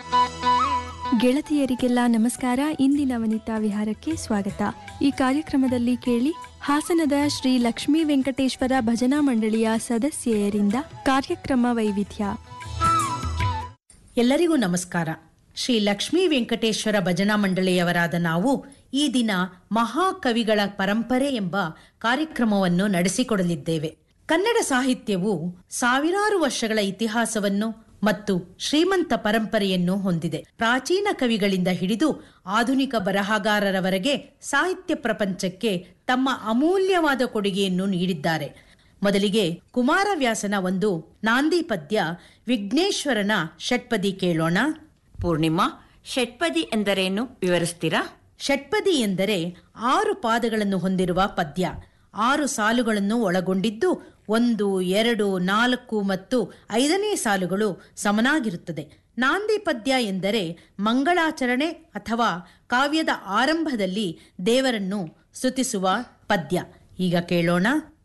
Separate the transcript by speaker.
Speaker 1: ಗೆಳತಿಯರಿಗೆಲ್ಲ ನಮಸ್ಕಾರ ಇಂದಿನ ವನಿತಾ ವಿಹಾರಕ್ಕೆ ಸ್ವಾಗತ ಈ ಕಾರ್ಯಕ್ರಮದಲ್ಲಿ ಕೇಳಿ ಹಾಸನದ ಶ್ರೀ ಲಕ್ಷ್ಮೀ ವೆಂಕಟೇಶ್ವರ ಭಜನಾ ಮಂಡಳಿಯ ಸದಸ್ಯೆಯರಿಂದ ಕಾರ್ಯಕ್ರಮ ವೈವಿಧ್ಯ
Speaker 2: ಎಲ್ಲರಿಗೂ ನಮಸ್ಕಾರ ಶ್ರೀ ಲಕ್ಷ್ಮೀ ವೆಂಕಟೇಶ್ವರ ಭಜನಾ ಮಂಡಳಿಯವರಾದ ನಾವು ಈ ದಿನ ಮಹಾಕವಿಗಳ ಪರಂಪರೆ ಎಂಬ ಕಾರ್ಯಕ್ರಮವನ್ನು ನಡೆಸಿಕೊಡಲಿದ್ದೇವೆ ಕನ್ನಡ ಸಾಹಿತ್ಯವು ಸಾವಿರಾರು ವರ್ಷಗಳ ಇತಿಹಾಸವನ್ನು ಮತ್ತು ಶ್ರೀಮಂತ ಪರಂಪರೆಯನ್ನು ಹೊಂದಿದೆ ಪ್ರಾಚೀನ ಕವಿಗಳಿಂದ ಹಿಡಿದು ಆಧುನಿಕ ಬರಹಗಾರರವರೆಗೆ ಸಾಹಿತ್ಯ ಪ್ರಪಂಚಕ್ಕೆ ತಮ್ಮ ಅಮೂಲ್ಯವಾದ ಕೊಡುಗೆಯನ್ನು ನೀಡಿದ್ದಾರೆ ಮೊದಲಿಗೆ ಕುಮಾರವ್ಯಾಸನ ಒಂದು ನಾಂದಿ ಪದ್ಯ ವಿಘ್ನೇಶ್ವರನ ಷಟ್ಪದಿ ಕೇಳೋಣ
Speaker 3: ಪೂರ್ಣಿಮಾ ಷಟ್ಪದಿ ಎಂದರೇನು ವಿವರಿಸ್ತೀರಾ
Speaker 2: ಷಟ್ಪದಿ ಎಂದರೆ ಆರು ಪಾದಗಳನ್ನು ಹೊಂದಿರುವ ಪದ್ಯ ಆರು ಸಾಲುಗಳನ್ನು ಒಳಗೊಂಡಿದ್ದು ಒಂದು ಎರಡು ನಾಲ್ಕು ಮತ್ತು ಐದನೇ ಸಾಲುಗಳು ಸಮನಾಗಿರುತ್ತದೆ ನಾಂದಿ ಪದ್ಯ ಎಂದರೆ ಮಂಗಳಾಚರಣೆ ಅಥವಾ ಕಾವ್ಯದ ಆರಂಭದಲ್ಲಿ ದೇವರನ್ನು ಸ್ತುತಿಸುವ ಪದ್ಯ ಈಗ ಕೇಳೋಣ